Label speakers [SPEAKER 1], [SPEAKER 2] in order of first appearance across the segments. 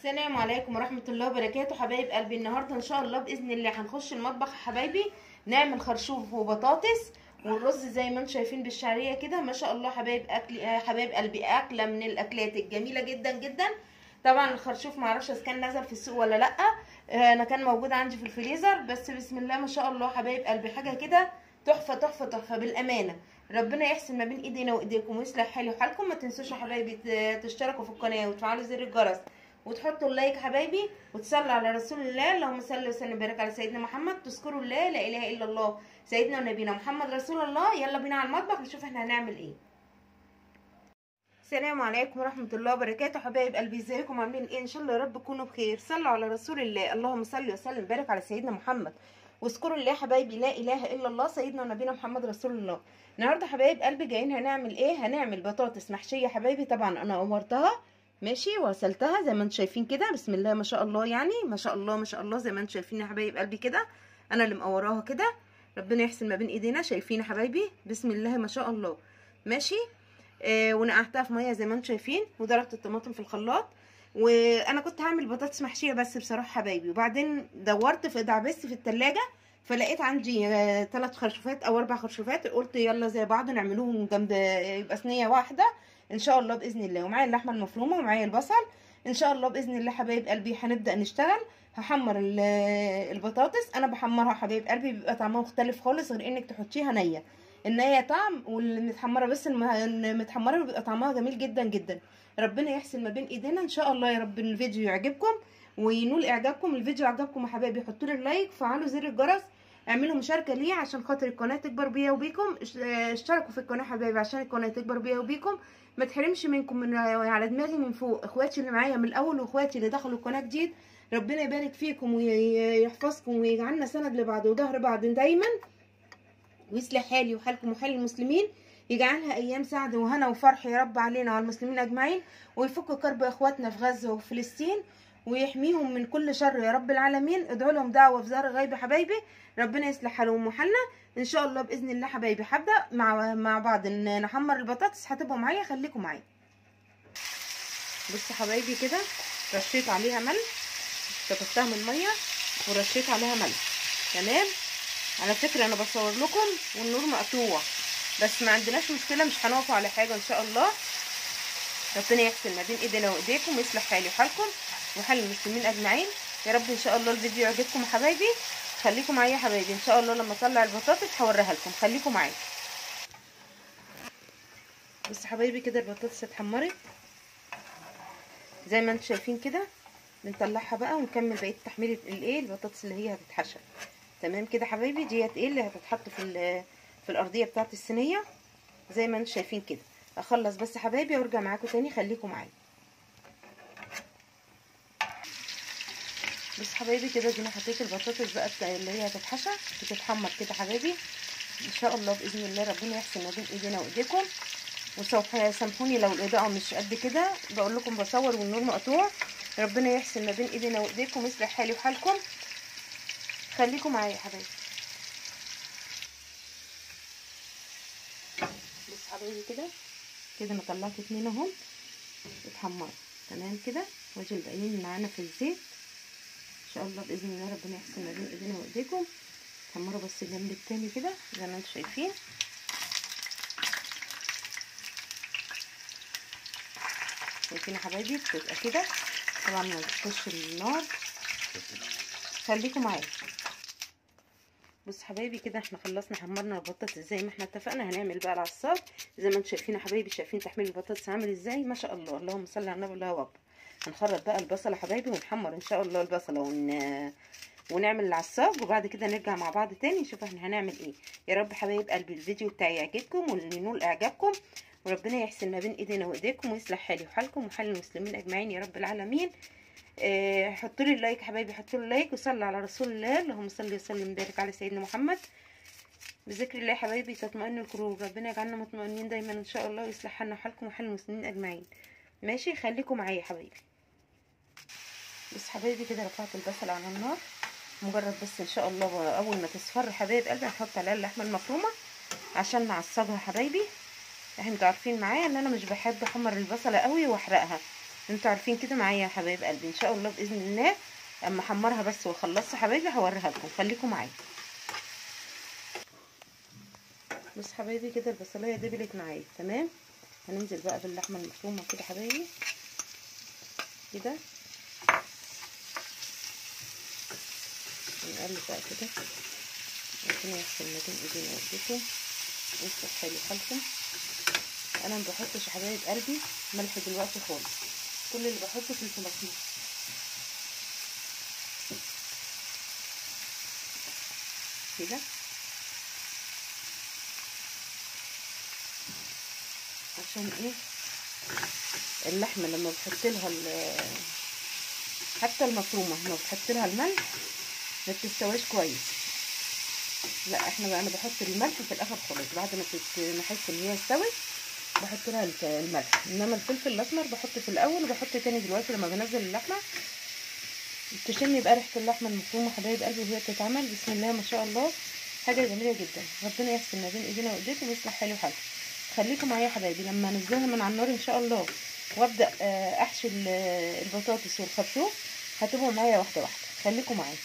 [SPEAKER 1] السلام عليكم ورحمة الله وبركاته حبايب قلبي النهاردة ان شاء الله بإذن الله هنخش المطبخ يا حبايبي نعمل خرشوف وبطاطس والرز زي ما انتم شايفين بالشعرية كده ما شاء الله حبايب أكل آه، حبايب قلبي أكلة من الأكلات الجميلة جدا جدا طبعا الخرشوف معرفش اذا كان نزل في السوق ولا لأ آه، انا كان موجود عندي في الفريزر بس بسم الله ما شاء الله حبايب قلبي حاجة كده تحفة تحفة تحفة بالأمانة ربنا يحسن ما بين ايدينا وايديكم ويصلح حالي وحالكم ما تنسوش يا حبايبي ت- تشتركوا في القناة وتفعلوا زر الجرس وتحطوا اللايك حبايبي وتصلوا على رسول الله اللهم صل وسلم وبارك على سيدنا محمد تذكروا الله لا اله الا الله سيدنا ونبينا محمد رسول الله يلا بينا على المطبخ نشوف احنا هنعمل ايه السلام عليكم ورحمة الله وبركاته حبايب قلبي ازيكم عاملين ايه ان شاء الله يا رب تكونوا بخير صلوا على رسول الله اللهم صل وسلم وبارك على سيدنا محمد واذكروا الله حبايبي لا اله الا الله سيدنا ونبينا محمد رسول الله النهارده حبايب قلبي جايين هنعمل ايه هنعمل بطاطس محشيه حبايبي طبعا انا قورتها ماشي وغسلتها زي ما انتم شايفين كده بسم الله ما شاء الله يعني ما شاء الله ما شاء الله زي ما انتم شايفين يا حبايب قلبي كده انا اللي مقوراها كده ربنا يحسن ما بين ايدينا شايفين يا حبايبي بسم الله ما شاء الله ماشي آه ونقعتها في ميه زي ما انتم شايفين وضربت الطماطم في الخلاط وانا كنت هعمل بطاطس محشيه بس بصراحه حبايبي وبعدين دورت في دعبست في التلاجة فلقيت عندي ثلاث خرشوفات او اربع خرشوفات قلت يلا زي بعض نعملوهم جنب يبقى صينيه واحده ان شاء الله باذن الله ومعايا اللحمه المفرومه ومعايا البصل ان شاء الله باذن الله حبايب قلبي هنبدا نشتغل هحمر ال- البطاطس انا بحمرها حبايب قلبي بيبقى طعمها مختلف خالص غير انك تحطيها نيه النيه طعم والمتحمره بس الم- المتحمره بيبقى طعمها جميل جدا جدا ربنا يحسن ما بين ايدينا ان شاء الله يا رب الفيديو يعجبكم وينول اعجابكم الفيديو عجبكم يا حبايبي حطوا لي اللايك فعلوا زر الجرس اعملوا مشاركه ليه عشان خاطر القناه تكبر بيا وبيكم اش- اه، اشتركوا في القناه حبايبي عشان القناه تكبر بيا وبيكم ما تحرمش منكم من على دماغي من فوق اخواتي اللي معايا من الاول واخواتي اللي دخلوا القناه جديد ربنا يبارك فيكم ويحفظكم ويجعلنا سند لبعض وظهر بعض دايما ويصلح حالي وحالكم وحال المسلمين يجعلها ايام سعد وهنا وفرح يا رب علينا وعلى المسلمين اجمعين ويفك كرب اخواتنا في غزه وفلسطين ويحميهم من كل شر يا رب العالمين ادعوا لهم دعوه في زهر غيب حبايبي ربنا يصلح حالهم وحالنا ان شاء الله باذن الله حبايبي هبدا مع مع بعض ان نحمر البطاطس هتبقوا معايا خليكم معايا بصوا حبايبي كده رشيت عليها ملح شطفتها من الميه ورشيت عليها ملح تمام على فكره انا بصور لكم والنور مقطوع بس ما عندناش مشكله مش هنقف على حاجه ان شاء الله ربنا يحسن ما بين ايدينا وايديكم ويصلح حالي وحالكم وحال المسلمين اجمعين يا رب ان شاء الله الفيديو يعجبكم يا حبايبي خليكم معايا يا حبايبي ان شاء الله لما اطلع البطاطس هوريها لكم خليكم معايا بس يا حبايبي كده البطاطس اتحمرت زي ما انتم شايفين كده بنطلعها بقى ونكمل بقيه تحمير الايه البطاطس اللي هي هتتحشى تمام كده حبايبي ديت ايه اللي هتتحط في ال- في الارضيه بتاعه الصينيه زي ما انتم شايفين كده اخلص بس حبايبي وارجع معاكم تاني خليكم معايا بس حبايبي كده دي انا حطيت البطاطس بقى بتاع- اللي هي هتتحشى بتتحمر كده حبايبي ان شاء الله باذن الله ربنا يحسن ما بين ايدينا وايديكم وسوف سامحوني لو الاضاءه مش قد كده بقول لكم بصور والنور مقطوع ربنا يحسن ما بين ايدينا وايديكم ويصلح حالي وحالكم خليكم معايا يا حبايبي بص حبايبي كده كده انا طلعت اتنين اهم اتحمروا تمام كده واجي الباقيين معانا في الزيت ان شاء الله باذن الله ربنا يحسن ما بين ايدينا وايديكم حمروا بس الجنب التاني كده زي ما انتم شايفين شايفين يا حبايبي بتبقى كده طبعا ما بتخش النار خليكم معايا بص حبايبي كده احنا خلصنا حمرنا البطاطس زي ما احنا اتفقنا هنعمل بقى العصار زي ما انتم شايفين يا حبايبي شايفين تحميل البطاطس عامل ازاي ما شاء الله اللهم صل على النبي الله اكبر هنخرط بقى البصله يا حبايبي ونحمر ان شاء الله البصله ون... ونعمل العصاج وبعد كده نرجع مع بعض تاني نشوف احنا هنعمل ايه يا رب حبايب قلبي الفيديو بتاعي يعجبكم وينول اعجابكم وربنا يحسن ما بين ايدينا وايديكم ويصلح حالي وحالكم وحال المسلمين اجمعين يا رب العالمين آه حطوا لي اللايك حبايبي حطوا لي اللايك وصلوا على رسول الله اللهم صل وسلم وبارك على سيدنا محمد بذكر الله حبايبي تطمئن القلوب ربنا يجعلنا مطمئنين دايما ان شاء الله ويصلح حالنا وحالكم وحال المسلمين اجمعين ماشي خليكم معايا يا حبايبي بس حبايبي كده رفعت البصل على النار مجرد بس ان شاء الله اول ما تصفر حبايب قلبي هنحط عليها اللحمه المفرومه عشان نعصجها حبايبي احنا انتوا عارفين معايا ان انا مش بحب احمر البصله قوي واحرقها انتوا عارفين كده معايا يا حبايب قلبي ان شاء الله باذن الله اما احمرها بس واخلصها حبايبي هوريها لكم خليكم معايا بص حبايبي كده البصلايه دبلت معايا تمام هننزل بقى باللحمه المفرومه كده حبايبي كده نقلب بقى كده ربنا يحسن ما بين ايدينا وايديكم ويصلح حالي حالكم انا ما بحطش يا حبايب قلبي ملح دلوقتي خالص كل اللي بحطه في الفلفل كده عشان ايه اللحمه لما بحط لها حتى المفرومه لما بحط لها الملح ما بتستواش كويس لا احنا بقى انا بحط الملح في الاخر خالص بعد ما ما احس ان هي استوت بحط لها الملح انما الفلفل الاسمر بحط في الاول وبحط تاني دلوقتي لما بنزل اللحمه تشمي بقى ريحه اللحمه المفرومه حبايب قلبي وهي بتتعمل بسم الله ما شاء الله حاجه جميله جدا ربنا يحسن ما بين ايدينا وايديكم ويصلح حالي وحالكم خليكم معايا يا حبايبي لما انزلها من على النار ان شاء الله وابدا احشي البطاطس والخرشوف هتبقوا معايا واحده واحده خليكم معايا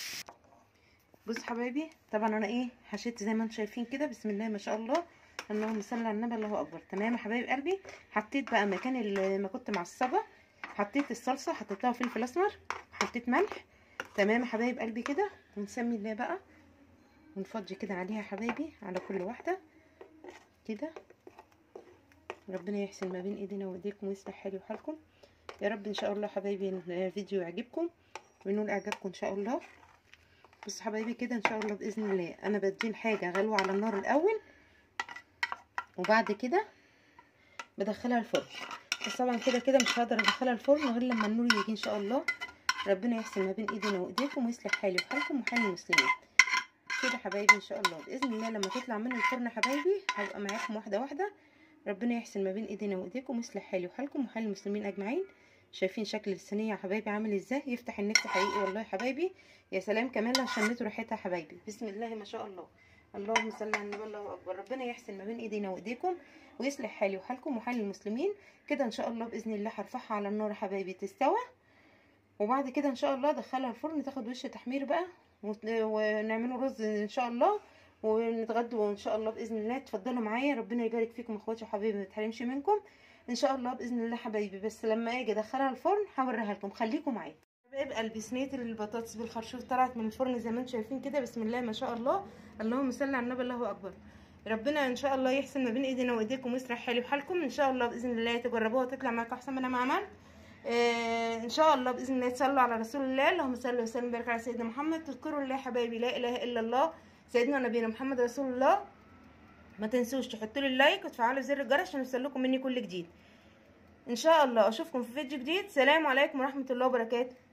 [SPEAKER 1] بصوا حبايبي طبعا انا ايه حشيت زي ما انتم شايفين كده بسم الله ما شاء الله اللهم صل على النبي الله اكبر تمام يا حبايب قلبي حطيت بقى مكان ما كنت معصبه حطيت الصلصه حطيت لها فلفل اسمر حطيت ملح تمام يا حبايب قلبي كده ونسمي الله بقى ونفضي كده عليها يا حبايبي على كل واحده كده ربنا يحسن ما بين ايدينا وايديكم ويصلح حالي وحالكم يا رب ان شاء الله حبايبي الفيديو يعجبكم وينول اعجابكم ان شاء الله بصوا حبايبي كده ان شاء الله باذن الله انا بدي الحاجه غلوه على النار الاول وبعد كده بدخلها الفرن بس طبعا كده كده مش هقدر ادخلها الفرن غير لما النور يجي ان شاء الله ربنا يحسن ما بين ايدينا وايديكم ويصلح حالي وحالكم وحال المسلمين كده حبايبي ان شاء الله باذن الله لما تطلع من الفرن يا حبايبي هبقى معاكم واحده واحده ربنا يحسن ما بين ايدينا وايديكم ويصلح حالي وحالكم وحال المسلمين اجمعين شايفين شكل الصينيه يا حبايبي عامل ازاي يفتح النفس حقيقي والله يا حبايبي يا سلام كمان لو شميتوا ريحتها يا حبايبي بسم الله ما شاء الله اللهم صل على النبي الله اكبر ربنا يحسن ما بين ايدينا وايديكم ويصلح حالي وحالكم وحال المسلمين كده ان شاء الله باذن الله هرفعها على النار يا حبايبي تستوى وبعد كده ان شاء الله ادخلها الفرن تاخد وش تحمير بقى ونعمله رز ان شاء الله ونتغدوا ان شاء الله باذن الله اتفضلوا معايا ربنا يبارك فيكم اخواتي وحبايبي ما تحرمش منكم ان شاء الله باذن الله حبايبي بس لما اجي ادخلها الفرن هوريها لكم خليكم معايا حبايب قلبي صينيه البطاطس بالخرشوف طلعت من الفرن زي ما انتم شايفين كده بسم الله ما شاء الله اللهم صل على النبي الله اكبر ربنا ان شاء الله يحسن ما بين ايدينا وايديكم ويسرح حالي بحالكم ان شاء الله باذن الله تجربوها وتطلع معاكم احسن ما انا ما عملت آه ان شاء الله باذن الله تصلوا على رسول الله اللهم صل وسلم وبارك على سيدنا محمد تذكروا الله حبايبي لا اله الا الله سيدنا نبينا محمد رسول الله ما تنسوش تحطوا لي اللايك وتفعلوا زر الجرس عشان يوصلكم مني كل جديد ان شاء الله اشوفكم في فيديو جديد سلام عليكم ورحمه الله وبركاته